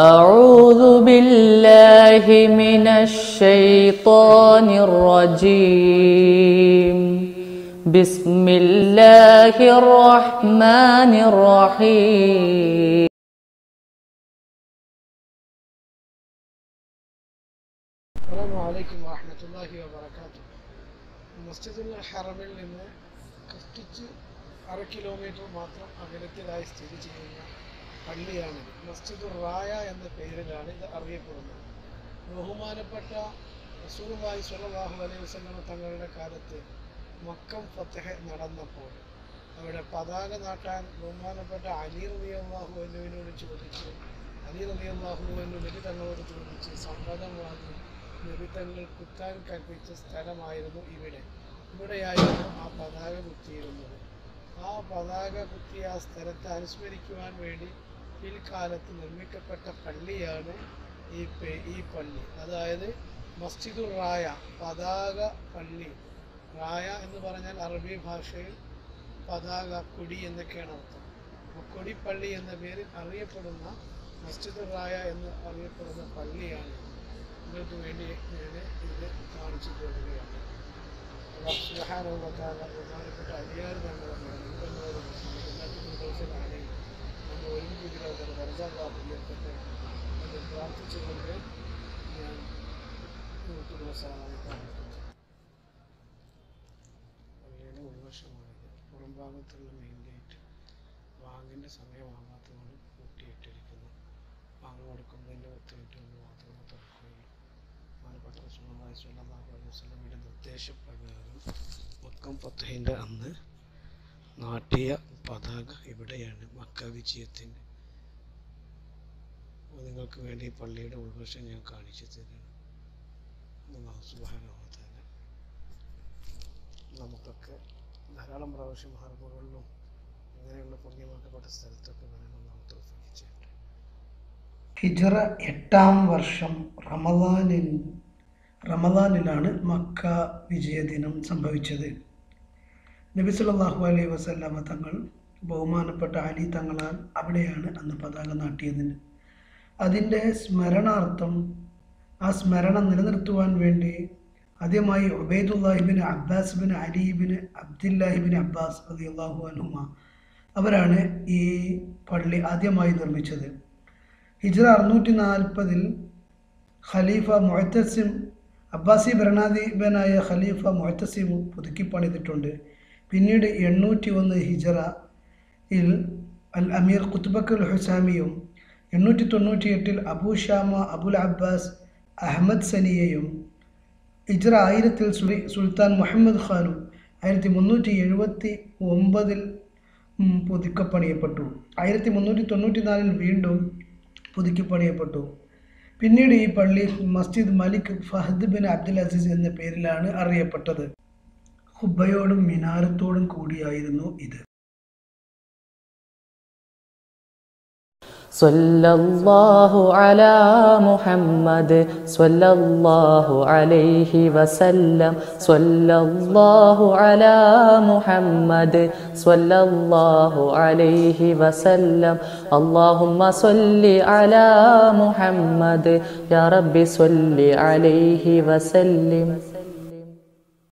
أعوذ بالله من الشيطان الرجيم بسم الله الرحمن الرحيم അസ്സാം വലൈക്കും വാഹമത്തല്ലാഹി വബർക്കാത്തു മസ്ജിദുൽ ഹറമിൽ നിന്ന് കഷ്ടിച്ച് അര കിലോമീറ്റർ മാത്രം അകലത്തിലായി സ്ഥിതി ചെയ്യുന്ന പള്ളിയാണ് മസ്ജിദുർ റായ എന്ന പേരിലാണ് ഇത് അറിയപ്പെടുന്നത് ബഹുമാനപ്പെട്ട റസൂലുള്ളാഹി സ്വല്ലല്ലാഹു അലൈഹി വസല്ലമ തങ്ങളുടെ കാലത്ത് മക്കം ഫത്തഹ് നടന്നപ്പോൾ അവിടെ പതാക നാട്ടാൻ ബഹുമാനപ്പെട്ട അലി റളിയല്ലാഹു അൻഹുവിനോട് ചോദിച്ചു അലി റളിയല്ലാഹു അൻഹു നബി തങ്ങളോട് ചോദിച്ച് സമ്മതം വാങ്ങി നബി തങ്ങൾ കുത്താൻ കൽപ്പിച്ച സ്ഥലമായിരുന്നു ഇവിടെ ഇവിടെയായിരുന്നു ആ പതാക കുത്തിയിരുന്നത് ആ പതാക കുത്തിയ ആ സ്ഥലത്തെ അനുസ്മരിക്കുവാൻ വേണ്ടി പിൽക്കാലത്ത് നിർമ്മിക്കപ്പെട്ട പള്ളിയാണ് ഈ പെ- ഈ പള്ളി അതായത് മസ്ജിദുർ റായ പതാക പള്ളി റായ എന്ന് പറഞ്ഞാൽ അറബി ഭാഷയിൽ പതാക കൊടി എന്നൊക്കെയാണ് അർത്ഥം അപ്പോൾ കൊടിപ്പള്ളി എന്ന പേരിൽ അറിയപ്പെടുന്ന മസ്ജിദുർ റായ എന്ന് അറിയപ്പെടുന്ന പള്ളിയാണ് നിങ്ങൾക്ക് വേണ്ടി ഞാൻ ഇത് കാണിച്ചു തരികയാണ് അള്ളാഹു സുബ്ഹാനഹു വ തആല ബഹുമാനപ്പെട്ട അലിയാർ ഞങ്ങളെ സന്തോഷമാണെങ്കിൽ നമ്മൾ ഒരുമിപ്പിക്കുന്നത് വർദ്ധാഭാഗ്യത്തെ എന്ന് പ്രാർത്ഥിച്ചുകൊണ്ട് ഞാൻ നൂറ്റി ദിവസമായി കാണിക്കുന്നത് പള്ളിയുടെ ഉൾവശമാണിത് പുറം ഭാഗത്തുള്ള മെയിൻ ഗേറ്റ് വാങ്ങിൻ്റെ സമയമാകാത്തതുകൊണ്ട് പൂട്ടിയിട്ടിരിക്കുന്നു വാങ്ങ് കൊടുക്കുന്നതിൻ്റെ പത്ത് മിനിറ്റ് കൊണ്ട് മാത്രമേ തുറക്കുകയുള്ളൂ ബഹുമാനപ്പെട്ട റസൂലുള്ളാഹി സ്വല്ലല്ലാഹു അലൈഹി വസല്ലമയുടെ നിർദ്ദേശപ്രകാരം മക്കം ഫത്തഹിൻ്റെ അന്ന് നാട്ടിയ പതാക ഇവിടെയാണ് മക്ക വിജയത്തിൻ്റെ അപ്പോൾ നിങ്ങൾക്ക് വേണ്ടി ഈ പള്ളിയുടെ ഉൾവശം ഞാൻ കാണിച്ചു തരാണ് അല്ലാഹു സുബ്ഹാനഹു വ തആല നമുക്കൊക്കെ ധാരാളം പ്രാവശ്യം ഹർബുകളിലും ഇങ്ങനെയുള്ള പുണ്യമാക്കപ്പെട്ട സ്ഥലത്തൊക്കെ വരണം നാം തോഫിക്ക് ഹിജറ എട്ടാം വർഷം റമദാനിൽ റമദാനിലാണ് മക്ക വിജയദിനം സംഭവിച്ചത് നബി സല്ലല്ലാഹു അലൈഹി വസല്ലമ തങ്ങൾ ബഹുമാനപ്പെട്ട അലി തങ്ങളാൽ അവിടെയാണ് അന്ന് പതാക നാട്ടിയതിന് അതിൻ്റെ സ്മരണാർത്ഥം ആ സ്മരണം നിലനിർത്തുവാൻ വേണ്ടി ആദ്യമായി ഉബൈദുല്ലാഹിബിൻ അബ്ബാസ് ബിൻ അലിബിൻ അബ്ദുല്ലാഹിബിൻ അബ്ബാസ് റളിയല്ലാഹു അൻഹുമ അവരാണ് ഈ പള്ളി ആദ്യമായി നിർമ്മിച്ചത് ഹിജ്റ അറുന്നൂറ്റി നാൽപ്പതിൽ ഖലീഫ മുഅത്തസിം അബ്ബാസി ഭരണാധിപനായ ഖലീഫ മുഅത്തസിം പുതുക്കി പണിതിട്ടുണ്ട് പിന്നീട് എണ്ണൂറ്റി ഒന്ന് ഹിജറയിൽ അൽ അമീർ കുത്തുബക്കൽ ഹുസാമിയും എണ്ണൂറ്റി തൊണ്ണൂറ്റി എട്ടിൽ അബൂ ഷാമ അബുൽ അബ്ബാസ് അഹമ്മദ് സനിയയും ഹിജ്റ ആയിരത്തിൽ സുലി- സുൽത്താൻ മുഹമ്മദ് ഖാനും ആയിരത്തി മുന്നൂറ്റി എഴുപത്തി ഒമ്പതിൽ ഉം, പുതുക്കപ്പണിയപ്പെട്ടു ആയിരത്തി മുന്നൂറ്റി തൊണ്ണൂറ്റി നാലിൽ വീണ്ടും പുതുക്കിപ്പണിയപ്പെട്ടു പിന്നീട് ഈ പള്ളി മസ്ജിദ് മലിക് ഫഹദ് ബിൻ അബ്ദുൽ അസീസ് എന്ന പേരിലാണ് അറിയപ്പെട്ടത് ഹുബയോടും മിനാരത്തോടും കൂടിയായിരുന്നു ഇത് صلى الله على محمد صلى الله عليه وسلم صلى الله على محمد صلى الله عليه وسلم اللهم صل على محمد يا رب صل عليه وسلم